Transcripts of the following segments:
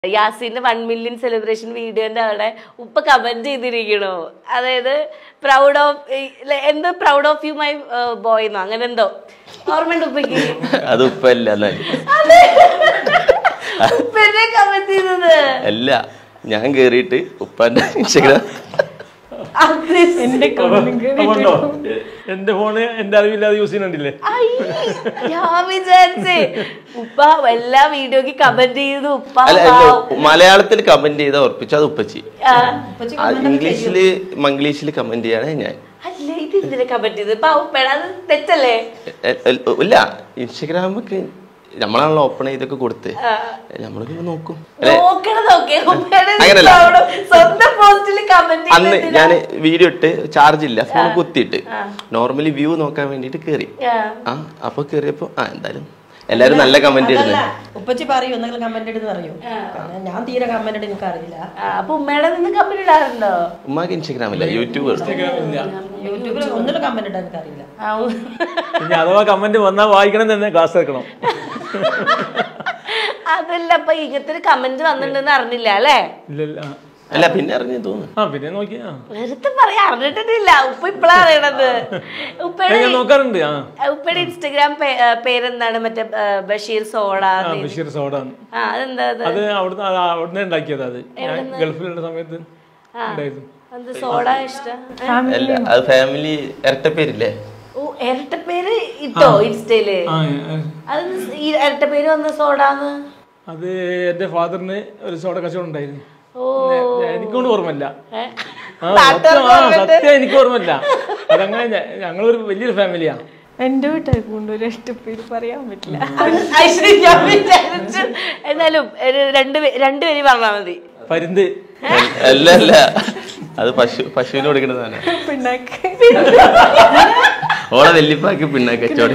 യാസിന്റെ one million celebration വീഡിയോന്റെ അവിടെ ഉപ്പ കമന്റ് ചെയ്തിരിക്കണു അതായത് പ്രൗഡ് ഓഫ് എന്തോ proud of you my boy എന്നോ അങ്ങനെ എന്തോ ഓർമ്മയുണ്ട് ഉപ്പയ്ക്ക് അത് ഉപ്പ അല്ല എന്നാല് ഉപ്പന്നെ കമന്റ് ചെയ്തത് അല്ല ഞാൻ കേറിയിട്ട് ഉപ്പാന്റെ ഇൻസ്റ്റഗ്രാം അത് എന്റെ അതുകൊണ്ടോ എന്റെ ഫോണ് എന്റെ അറിവില്ലാതെ യൂസ് ചെയ്യുന്നുണ്ടില്ലേ ഐ, ഞാൻ വിചാരിച്ചേ ഉപ്പ എല്ലാ വീഡിയോക്ക് കമന്റ് ചെയ്തു ഉപ്പ അല്ല അല്ല പാവം. മലയാളത്തിൽ കമന്റ് ചെയ്ത ഉറപ്പിച്ചു അത് ഉപ്പച്ചി ആ, ആ, ഇംഗ്ലീഷില് മംഗ്ലീഷില് കമന്റ് ചെയ്യാണ് ഞാൻ അല്ല ഇത് എന്തിനാ കമന്റ് ചെയ്തത് ഇപ്പൊ ഉപ്പേട അത് തെറ്റല്ലേ എ- എ- ഇല്ല ഇൻസ്റ്റഗ്രാമൊക്കെ നമ്മളാണല്ലോ ഓപ്പൺ ചെയ്തൊക്കെ കൊടുത്ത് ആ. നമ്മളൊക്കെ നോക്കും അല്ലെ നോക്കണം നോക്കേ ഉപ്പേടെ അങ്ങനല്ല. proud- സ്വന്തം പോസ്റ്റിൽ കമന്റ് അന്ന് ഞാൻ വീഡിയോ ഇട്ട് ചാർജ് ഇല്ല ഫോൺ കുത്തിയിട്ട് നോർമലി വ്യൂ നോക്കാൻ വേണ്ടിട്ട് കേറി ആ അപ്പൊ കേറിയപ്പോ ആ എന്തായാലും എല്ലാരും നല്ല കമന്റ് അതല്ല ഇടുന്നത് ഉപ്പച്ചി പറയൂ എന്തെങ്കിലും കമന്റ് ഇടുന്ന് പറയൂ കാരണം ഞാൻ തീരെ കമന്റ് ഇട്ട് എനിക്ക് അറിയില്ല അപ്പൊ ഉമ്മയുടെ നിന്ന് കമന്റ് ഇടാറുണ്ടോ ഉമ്മാക്ക് ഇൻസ്റ്റഗ്രാമില്ല യൂട്യൂബ് യൂട്യൂബിൽ ഒന്നിലും കമന്റ് ഇടാൻ എനിക്ക് അറിയില്ല ആ, ഉ- ഇനി അഥവാ കമന്റ് വന്നാൽ വായിക്കണം തന്നെ ക്ലാസ് എടുക്കണം അതല്ല അപ്പൊ ഇങ്ങനത്തെ ഒരു കമന്റ് വന്നിട്ടുണ്ടെന്ന് അറിഞ്ഞില്ല അല്ലേ ഇല്ല ഇല്ല ആ. അല്ല പിന്നെ അറിഞ്ഞു തോന്നുന്നു ആ പിന്നെ നോക്കി ആ വെറുതെ പറയാ അറിഞ്ഞിട്ടില്ല ഉപ്പ ഇപ്പഴാ അറിയണത് ഉപ്പയുടെ ഞാൻ നോക്കാറുണ്ട് ആ ഉപ്പയുടെ ഇൻസ്റ്റഗ്രാം പേ- ആ, പേരെന്താണ് മറ്റേ ആ, ബഷീർ സോഡ ആ ബഷീർ സോഡ ആ അതെന്താ അത് അത് അവിടുന്ന് അത് അവിടുന്ന് ഉണ്ടാക്കിയത് അത് ഞാൻ ഗൾഫിലുള്ള സമയത്ത് ഉണ്ടായിരുന്നു എന്ത് സോഡ ഇഷ്ടം അല്ല അത് ഫാമിലി ഇരട്ട പേരില്ലേ ഓ ഇരട്ട പേര് ഇട്ടോ ഇൻസ്റ്റയില് ആ ആ. അത് ഈ ഇരട്ട പേര് വന്ന സോഡാന്ന് അത് എന്റെ ഫാദറിന് ഒരു സോഡ കച്ചവടം ഉണ്ടായിരുന്നു ഓ ഞാൻ- എനിക്കൊന്നും ഓർമ്മയില്ല ഏ? ആ, സത്യം ആ, സത്യം എനിക്ക് ഓർമ്മയില്ല അതങ്ങനെ ഞ- ഞങ്ങളൊരു വലിയൊരു ഫാമിലിയാ എന്റെ വീട്ടിൽ കൊണ്ടൊരു ഇഷ്ടപ്പേര് പറയാൻ പറ്റില്ല ഐശ്വര്യ, ഞാൻ വിചാരിച്ചു. എന്നാലും ഒരു രണ്ട് പേ- രണ്ട് പേര് പറഞ്ഞാൽ മതി പരുന്ത് അല്ല അല്ല അത് പശു പശുവിന് കൊടുക്കുന്നതാണ് പിണ്ണാക്ക് ഓളെ വെല്ലിപ്പാക്ക് പിന്നെ കച്ചവടം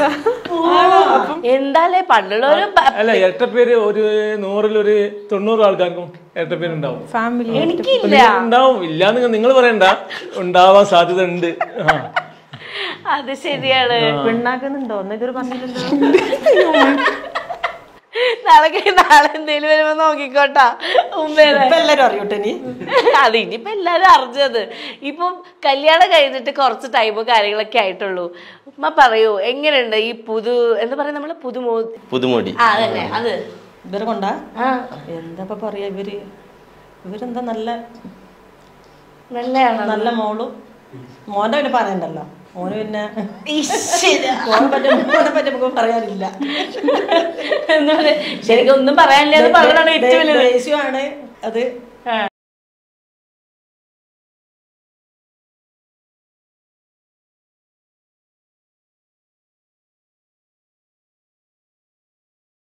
എന്താലേ പണ്ടുള്ളവര് പ- അല്ല ഇരട്ടപ്പേര് ഒരു നൂറിലൊരു തൊണ്ണൂറ് ആൾക്കാർക്കും ഇരട്ടപ്പേരുണ്ടാവും ഫാമിലി എനിക്കില്ല ഉണ്ടാവും ഇല്ലാന്ന് നിങ്ങൾ പറയണ്ട ഉണ്ടാവാൻ സാധ്യത ഉണ്ട് ആ അത് ശരിയാണ് പിണ്ണാക്കുന്നുണ്ടോ എന്നാ ഇതൊരു പറഞ്ഞില്ലല്ലോ നാളെ കഴിഞ്ഞ് നാളെ എന്തേലും വരുമ്പോ നോക്കിക്കോട്ടാ ഉമ്മേനെ ഇപ്പൊ എല്ലാരും അറിയോട്ടെ നീ അത് ഇനിയിപ്പോ എല്ലാരും അറിഞ്ഞത് ഇപ്പം കല്യാണം കഴിഞ്ഞിട്ട് കുറച്ച് ടൈമോ കാര്യങ്ങളൊക്കെ ആയിട്ടുള്ളൂ ഉമ്മ പറയൂ എങ്ങനെയുണ്ട് ഈ പുതു എന്താ പറയാ നമ്മള് പുതുമോ പുതുമോടി ആ അതന്നെ അത് ഇവരെ കൊണ്ടാ ആ എന്താ ഇപ്പൊ പറയാ ഇവര് ഇവരെന്താ നല്ല നല്ലതാണ് നല്ല മോളും മോന്റെ പിന്നെ പറയണ്ടല്ലോ മോന് പിന്നെ ഈശ്വരാ. മോനെ പറ്റി മോനെ പറ്റി നമുക്ക് പറയാനില്ല എന്താ പറയാ, ശരിക്കും ഒന്നും പറയാനില്ല എന്ന് പറഞ്ഞാണ് ഏറ്റവും വലുത് ദേഷ്യമാണ് അത് ആ.